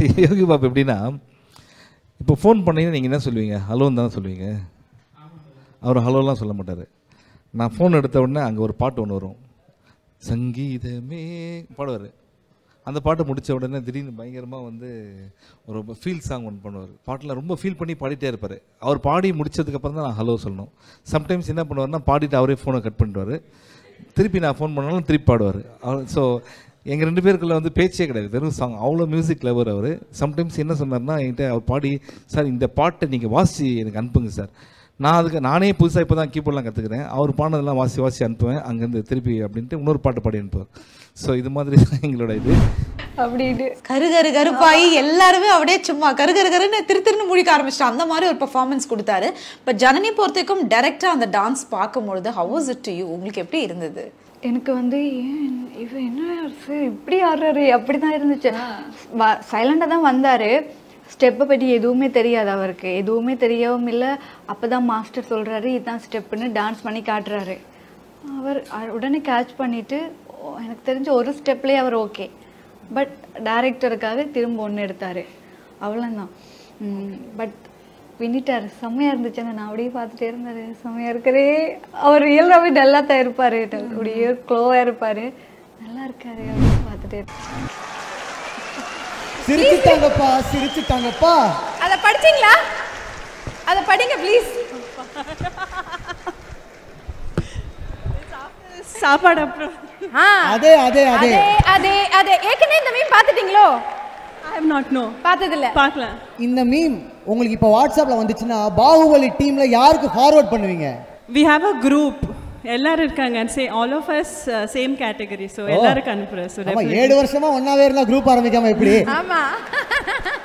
யோகி பாபு எப்படின்னா இப்போ ஃபோன் பண்ணீங்கன்னா நீங்கள் என்ன சொல்லுவீங்க ஹலோன்னு தானே சொல்லுவீங்க அவர் ஹலோலாம் சொல்ல மாட்டார் நான் ஃபோன் எடுத்த உடனே அங்கே ஒரு பாட்டு ஒன்று வரும் சங்கீதமே பாடுவார் அந்த பாட்டு முடித்த உடனே திடீர்னு பயங்கரமாக வந்து ஒரு ஃபீல் சாங் ஒன்று பண்ணுவார் பாட்டில் ரொம்ப ஃபீல் பண்ணி பாடிட்டே இருப்பார் அவர் பாடி முடிச்சதுக்கப்புறம் தான் நான் ஹலோ சொல்லணும் சம்டைம்ஸ் என்ன பண்ணுவார்னா பாடிட்டு அவரே ஃபோனை கட் பண்ணிடுவார் திருப்பி நான் ஃபோன் பண்ணாலும் திருப்பி பாடுவார் ஸோ எங்கள் ரெண்டு பேருக்குள்ள வந்து பேச்சே கிடையாது வெறும் சாங் அவ்வளோ மியூசிக் லவர் அவர் சம்டைம்ஸ் என்ன சொன்னார்னா என்கிட்ட அவர் பாடி சார் இந்த பாட்டை நீங்கள் வாசி எனக்கு அனுப்புங்க சார் நான் அதுக்கு நானே புதுசாக இப்போ தான் கீபோர்ட்லாம் கற்றுக்கிறேன் அவர் பாடினதெல்லாம் வாசி வாசி அனுப்புவேன் அங்கேருந்து திருப்பி அப்படின்ட்டு இன்னொரு பாட்டு பாடி அனுப்புவார் ஸோ இது மாதிரி தான் எங்களோட இது அப்படின்னு கரு கரு கருப்பாயி எல்லாருமே அப்படியே சும்மா கரு கரு கருன்னு திரு திருன்னு முழிக்க ஆரம்பிச்சிட்டோம் அந்த மாதிரி ஒரு பெர்ஃபார்மன்ஸ் கொடுத்தாரு பட் ஜனனி பொறுத்த வரைக்கும் டைரக்டா அந்த டான்ஸ் பார்க்கும்பொழுது how was it to you உங்களுக்கு எப்படி இருந்தது எனக்கு வந்து ஏன் இவ என்ன சார் இப்படி ஆடுறாரு அப்படி தான் இருந்துச்சு சைலண்டாக தான் வந்தார் ஸ்டெப்பை பற்றி எதுவுமே தெரியாது அவருக்கு எதுவுமே தெரியவும் இல்லை அப்போ தான் மாஸ்டர் சொல்கிறாரு இதுதான் ஸ்டெப்புன்னு டான்ஸ் பண்ணி காட்டுறாரு அவர் அ- உடனே கேட்ச் பண்ணிவிட்டு எனக்கு தெரிஞ்ச ஒரு ஸ்டெப்லேயே அவர் ஓகே பட் டைரக்டருக்காக திரும்ப ஒன்று எடுத்தார் அவ்வளோதான் பட் பின்னிட்டார் செம்மையாக இருந்துச்சு நான் அப்படியே பார்த்துட்டே இருந்தார் செம்மையாக இருக்கிறே அவர் இயல்பாகவே நல்லா தான் இருப்பார் அப்படியே க்ளோவாக இருப்பார் நல்லா இருக்காரு அப்படின்னு பார்த்துட்டே இருப்பேன். சிரிச்சுட்டாங்கப்பா சிரிச்சுட்டாங்கப்பா அதை படிச்சீங்களா அதை படிங்க ப்ளீஸ் சாப்பாடு அப்புறம் ஆ அதே அதே அதே அதே அதே அதே ஏற்கனவே இந்த மீன் பார்த்துட்டீங்களோ ஐ ஹவ் நாட் நோ பார்த்ததில்ல பார்க்கல இந்த மீம் உங்களுக்கு இப்போ வாட்ஸ்அப்ல வந்துச்சுன்னா பாகுபலி டீம்ல யாருக்கு ஃபார்வர்ட் பண்ணுவீங்க வி ஹாவ் அ குரூப் எல்லாரும் இருக்காங்க say all of us same category so எல்லாருக்கும் அனுப்புகிறேன் ஸோ ஆமா ஏழு வருஷமா ஒன்னாவே இருந்தா குரூப் ஆரம்பிக்காம எப்படி ஆமா